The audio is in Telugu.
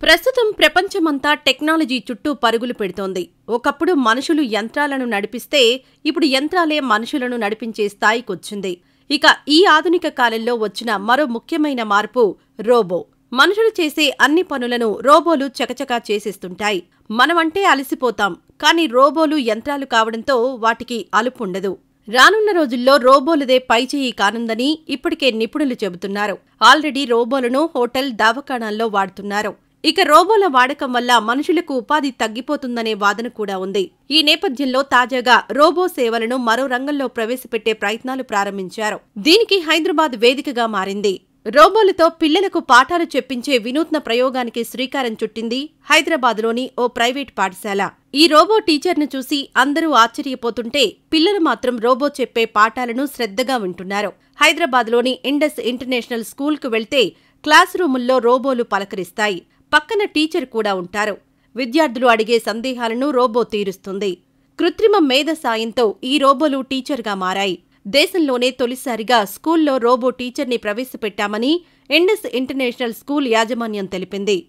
ప్రస్తుతం ప్రపంచమంతా టెక్నాలజీ చుట్టూ పరుగులు పెడుతోంది ఒకప్పుడు మనుషులు యంత్రాలను నడిపిస్తే ఇప్పుడు యంత్రాలే మనుషులను నడిపించే స్థాయికొచ్చింది ఇక ఈ ఆధునిక కాలంలో వచ్చిన మరో ముఖ్యమైన మార్పు రోబో మనుషులు చేసే అన్ని పనులను రోబోలు చకచకా చేసేస్తుంటాయి మనమంటే అలసిపోతాం కానీ రోబోలు యంత్రాలు కావడంతో వాటికి అలుపుండదు రానున్న రోజుల్లో రోబోలదే పైచేయి కానుందని ఇప్పటికే నిపుణులు చెబుతున్నారు ఆల్రెడీ రోబోలను హోటల్ దవాఖానాల్లో వాడుతున్నారు ఇక రోబోల వాడకం వల్ల మనుషులకు ఉపాధి తగ్గిపోతుందనే వాదన కూడా ఉంది ఈ నేపథ్యంలో తాజాగా రోబో సేవలను మరో రంగంలో ప్రవేశపెట్టే ప్రయత్నాలు ప్రారంభించారు దీనికి హైదరాబాద్ వేదికగా మారింది రోబోలతో పిల్లలకు పాఠాలు చెప్పించే వినూత్న ప్రయోగానికి శ్రీకారం చుట్టింది హైదరాబాద్లోని ఓ ప్రైవేట్ పాఠశాల ఈ రోబో టీచర్ను చూసి అందరూ ఆశ్చర్యపోతుంటే పిల్లలు మాత్రం రోబో చెప్పే పాఠాలను శ్రద్ధగా వింటున్నారు హైదరాబాద్లోని ఇండస్ ఇంటర్నేషనల్ స్కూల్కు వెళ్తే క్లాస్ రూముల్లో రోబోలు పలకరిస్తాయి పక్కన టీచర్ కూడా ఉంటారు విద్యార్థులు అడిగే సందేహాలను రోబో తీరుస్తుంది కృత్రిమ మేధ సాయంతో ఈ రోబోలు టీచర్గా మారాయి దేశంలోనే తొలిసారిగా స్కూల్లో రోబో టీచర్ని ప్రవేశపెట్టామని ఇండస్ ఇంటర్నేషనల్ స్కూల్ యాజమాన్యం తెలిపింది